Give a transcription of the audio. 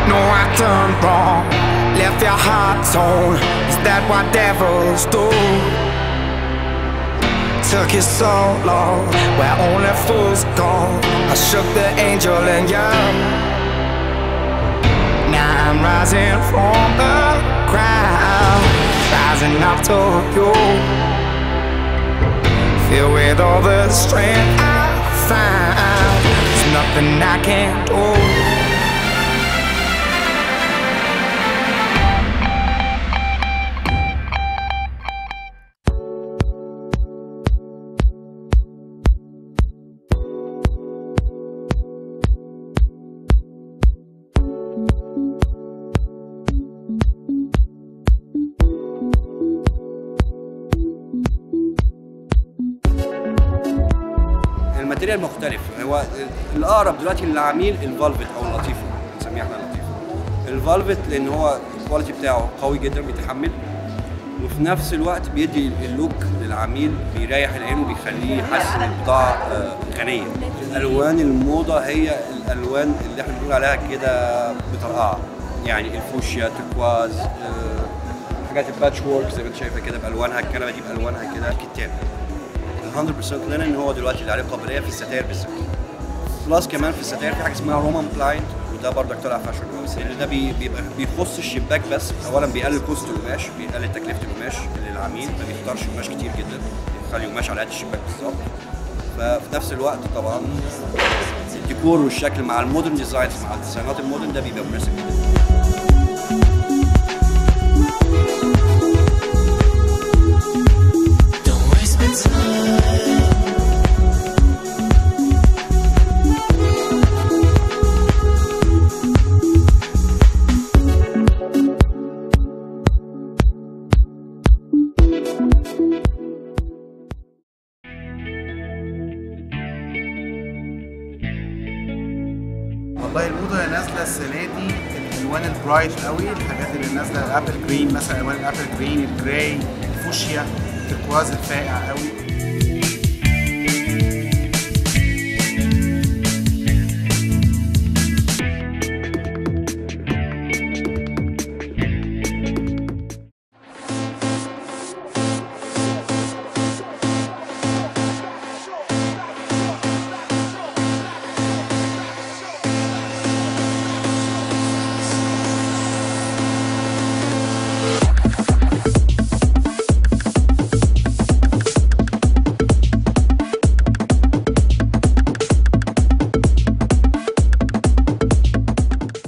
No, I done wrong. Left your heart torn. Is that what devils do? Took you so long, where only fools go. I shook the angel in you. Now I'm rising from the ground, rising up to you. Filled with all the strength I found, there's nothing I can't do. الماتيريال مختلف هو الاقرب دلوقتي للعميل الفالفت او اللطيفه بنسميها احنا اللطيفه الفالفت لان هو الكواليتي بتاعه قوي جدا بيتحمل وفي نفس الوقت بيدي اللوك للعميل بيريح العين وبيخليه يحس ان البضاعه آه، غنيه الوان الموضه هي الالوان اللي احنا بنقول عليها كده بطرقعه يعني الفوشيا تركواز آه، حاجات الباتش وورك زي ما انت شايفه كده بالوانها الكنبه دي بالوانها كده كتاب ال 100% لينن هو دلوقتي اللي عليه قابليه في الستاير بالذات بلس كمان في الستاير في حاجه اسمها رومان بلايند وده برضك طلع فاشن كويس لان ده بي- بيبقى بيخص الشباك بس اولا بيقلل كوست القماش بيقلل تكلفه القماش للعميل ما بيختارش قماش كتير جدا بيخلي قماش على قد الشباك بالظبط ففي نفس الوقت طبعا الديكور والشكل مع المودرن ديزاينز مع الديزاينات المودرن ده بيبقى مناسب جدا Don't waste my time. والله الموضه اللي نازله السنه دي الالوان البرايت قوي الحاجات اللي نازله الابل جرين مثلا الوان الابل جرين الجراي الفوشيا التركواز الفاقع قوي